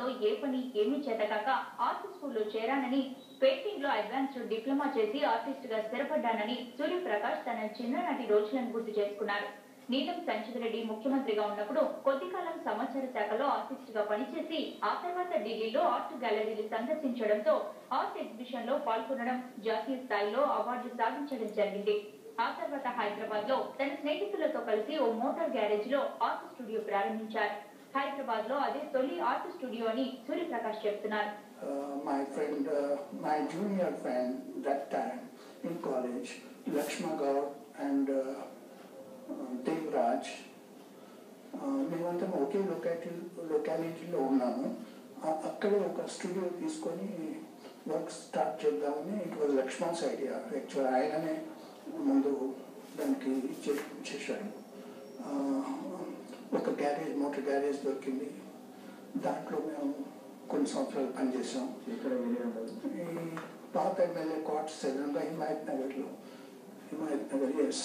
హైదరాబాద్ లో ఏ పని ఏమీ చేతకాక ఆర్ట్ స్కూల్లో చేరానని పెయింటింగ్ లో అడ్వాన్స్డ్ డిప్లొమా చేసి ఆర్టిస్ట్ గా స్థిరపడ్డానని సూర్యప్రకాష్ తన చిన్ననాటి రోజులను గుర్తు చేసుకున్నారు నీలం సంచితరెడ్డి ముఖ్యమంత్రిగా ఉన్నప్పుడు కొద్ది కాలం సమాచార శాఖలో ఆర్టిస్ట్ గా పనిచేసి ఆ తర్వాత ఢిల్లీలో ఆర్ట్ గ్యాలరీలు సందర్శించడంతో ఆర్ట్ ఎగ్జిబిషన్ లో పాల్గొనడం జాతీయ స్థాయిలో అవార్డు సాధించడం జరిగింది ఆ తర్వాత హైదరాబాద్ లో తన స్నేహితులతో కలిసి ఓ మోటార్ గ్యారేజ్ లో ఆర్ట్ స్టూడియో ప్రారంభించారు హైదరాబాద్ లో అదే తొలి ఆర్ట్ స్టూడియో అని సూర్యప్రకాష్ చెప్తున్నారు uh, my friend, uh, my junior friend that time in college, Lakshma Gaur and uh, uh, Devraj, uh, మేమంతా ఒకే లొకాలిటీ లొకాలిటీలో ఉన్నాము ఆ- అక్కడే ఒక స్టూడియో తీసుకొని వర్క్ స్టార్ట్ చేద్దామని it was Laxman's idea actual ఆయననే ముందు దానికి ఇచ్చే చేశాడు ఆ, ఒక గ్యారేజ్ మోటార్ గ్యారేజ్ దొరికింది దాంట్లో మేము కొన్ని సంవత్సరాలు పనిచేసాం ఎక్కడ ఏరియా ఉండదు ఈ పాత ఎమ్మెల్యే క్వార్టర్స్ ఎదురుగా హిమాయత్ నగర్లో హిమాయత్ నగర్ ఎస్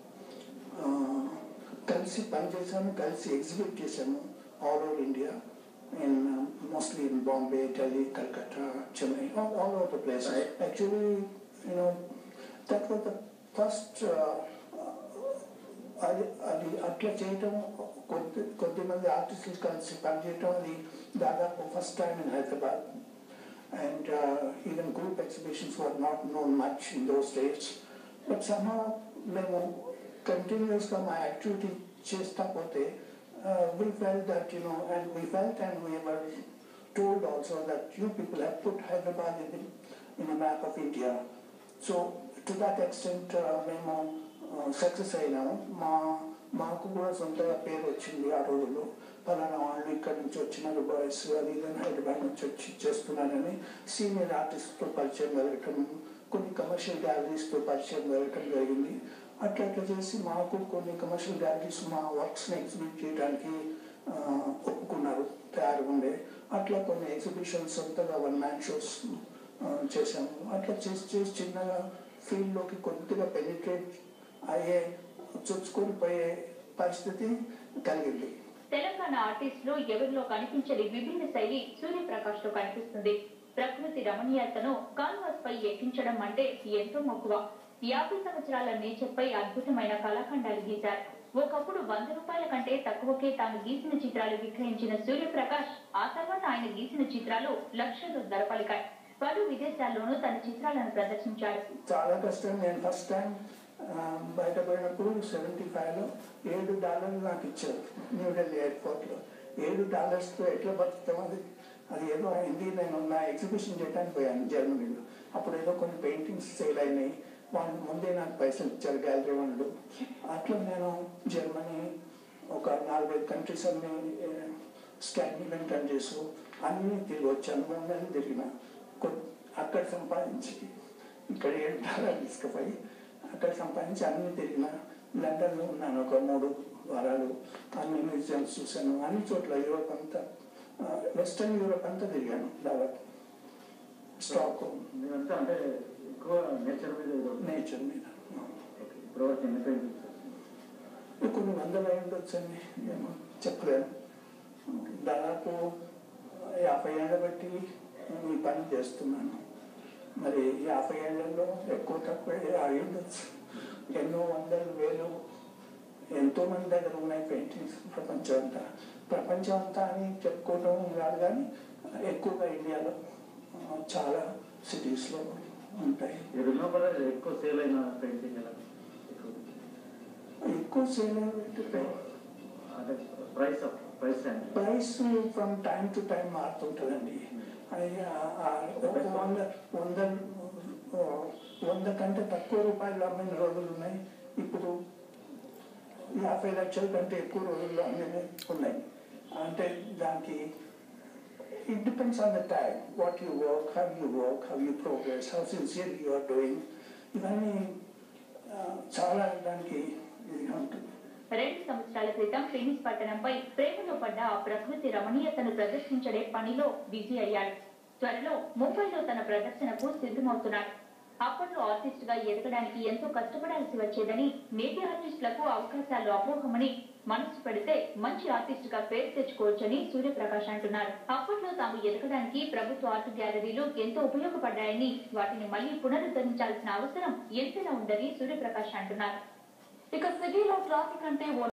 కలిసి పనిచేసాము కలిసి ఎగ్జిబిట్ చేసాము all over India in mostly in Bombay Delhi Calcutta Chennai all over the place Right. Actually you know that was the first అది అది అట్లా చేయటం కొద్ది కొద్ది మంది ఆర్టిస్టులు కలిసి పనిచేయటం అది దాదాపు first time in Hyderabad and uh, even group exhibitions were not known much in those days. But somehow మేము కంటిన్యూస్గా మా యాక్టివిటీ చేస్తా పోతే we felt that, you know, and we felt and we were told also that you people have put Hyderabad in the, in the map of India. So to that extent uh, మేము success అయినాము మా మాకు కూడా సొంతగా పేరు వచ్చింది ఆ రోజుల్లో పలానా వాళ్ళు ఇక్కడ నుంచి వచ్చినారు బాయ్స్ అది ఇదని హైదరాబాద్ నుంచి వచ్చి చేస్తున్నారని సీనియర్ ఆర్టిస్ట్తో పరిచయం కలగటం కొన్ని కమర్షియల్ గ్యాలరీస్తో పరిచయం కలగటం జరిగింది అట్లా అట్లా చేసి మాకు కొన్ని కమర్షియల్ గ్యాలరీస్ మా వర్క్స్ని ఎగ్జిబిట్ చేయడానికి ఆ, ఒప్పుకున్నారు తయారుగా ఉండే అట్లా కొన్ని ఎగ్జిబిషన్స్ సొంతగా వన్ మ్యాన్ షోస్ చేశాము అట్లా చేసి చేసి చిన్నగా ఫీల్డ్లోకి కొద్దిగా పెనిట్రేట్ అయ్యే చొచ్చుకొని పోయే పరిస్థితి కలిగింది తెలంగాణ ఆర్టిస్టులు ఎవరిలో కనిపించని విభిన్న శైలి సూర్యప్రకాష్ లో కనిపిస్తుంది ప్రకృతి రమణీయతను కాన్వాస్ పై ఎక్కించడం అంటే ఎంతో మక్కువ యాభై సంవత్సరాల నేచర్ పై అద్భుతమైన కళాఖండాలు గీశారు ఒకప్పుడు వంద రూపాయల కంటే తక్కువకే తాను గీసిన చిత్రాలు విక్రయించిన సూర్యప్రకాష్ ఆ తర్వాత ఆయన గీసిన చిత్రాలు లక్షలు ధర పలికాయి పలు విదేశాల్లోనూ తన చిత్రాలను ప్రదర్శించాడు చాలా కష్టం నేను ఫస్ట్ టైం బయటపోయినప్పుడు సెవెంటీ ఫైవ్లో ఏడు డాలర్లు నాకు ఇచ్చారు న్యూఢిల్లీ ఎయిర్పోర్ట్లో ఏడు డాలర్స్తో ఎట్లా బతుకుతాం అది అది ఏదో అయింది నేను నా ఎగ్జిబిషన్ చేయడానికి పోయాను జర్మనీలో అప్పుడు ఏదో కొన్ని పెయింటింగ్స్ సేల్ అయినాయి వాళ్ళు ముందే నాకు పైసలు ఇచ్చారు గ్యాలరీ వాళ్ళు అట్లా నేను జర్మనీ ఒక నాలుగైదు కంట్రీస్ అన్ని స్కాండినేవియన్ కంట్రీస్ అన్నీ తిరిగి వచ్చాను మూడు నెలలు తిరిగిన కొ- అక్కడ సంపాదించి ఇక్కడ ఏడు డాలర్లు తీసుకుపోయి అక్కడ సంపాదించి అన్ని తిరిగిన లండన్లో ఉన్నాను ఒక మూడు వారాలు అన్ని మ్యూజియంస్ చూశాను అన్ని చోట్ల యూరోప్ అంతా ఆ, వెస్టర్న్ యూరోప్ అంతా తిరిగాను దాదాపు స్టాక్ మీరంతా అంటే ఎక్కువ నేచర్ మీద ఇది ఉంటుంది. నేచర్ మీద ఓకే. ఇప్పుడు వరకు ఎన్ని పెయింటింగ్స్ కొన్ని వందలు అయి ఉండొచ్చండి ఏమో చెప్పలేను దాదాపు యాభై ఏళ్ళ బట్టి ఈ పని చేస్తున్నాను మరి యాభై ఏళ్లలో ఎక్కువ తక్కువ అయి ఉండొచ్చు ఎన్నో వందలు వేలు ఎంతో మంది దగ్గర ఉన్నాయి పెయింటింగ్స్ ప్రపంచం అంతా ప్రపంచం అంతా అని చెప్పుకోవడం కాదు కానీ ఎక్కువగా ఇండియాలో ఆ, చాలా సిటీస్లో ఉంటాయి ఈ రినోబర్ ఎక్కువ సేల్ అయిన పెయింటింగ్ ఎలా ఎక్కువ ఎక్కువ సేల్ అయ్యేటి అంటే price of price and price from time to time మారుతుంటుందండి అది ఆ- ఆ ఒక వంద వంద ఆ, వంద కంటే తక్కువ రూపాయలు అమ్మిన రోజులు ఉన్నాయి ఇప్పుడు యాభై లక్షల కంటే ఎక్కువ రోజుల్లో అమ్మిన ఉన్నాయి అంటే దానికి it depends on the time what you work how you work how you progress how sincere you are doing ఇవన్నీ ఆ, చాలా దానికి ఇది ఉంటుంది రెండు సంవత్సరాల క్రితం ఫినిస్ పట్టణంపై ప్రేమలో పడ్డ ఆ ప్రకృతి రమణీయతను ప్రదర్శించడే పనిలో బిజీ అయ్యాడు త్వరలో ముంబైలో తన ప్రదర్శనకు సిద్ధమవుతున్నాడు అప్పట్లో ఆర్టిస్ట్ గా ఎదగడానికి ఎంతో కష్టపడాల్సి వచ్చేదని నేటి ఆర్టిస్టులకు అవకాశాలు అమోఘమని మనసు పెడితే మంచి ఆర్టిస్ట్ గా పేరు తెచ్చుకోవచ్చని సూర్యప్రకాష్ అంటున్నారు అప్పట్లో తాము ఎదగడానికి ప్రభుత్వ ఆర్ట్ గ్యాలరీలు ఎంతో ఉపయోగపడ్డాయని వాటిని మళ్లీ పునరుద్ధరించాల్సిన అవసరం ఎంతైనా ఉందని సూర్యప్రకాష్ అంటున్నారు ఇక సిటీలో ట్రాఫిక్ అంటే ఓ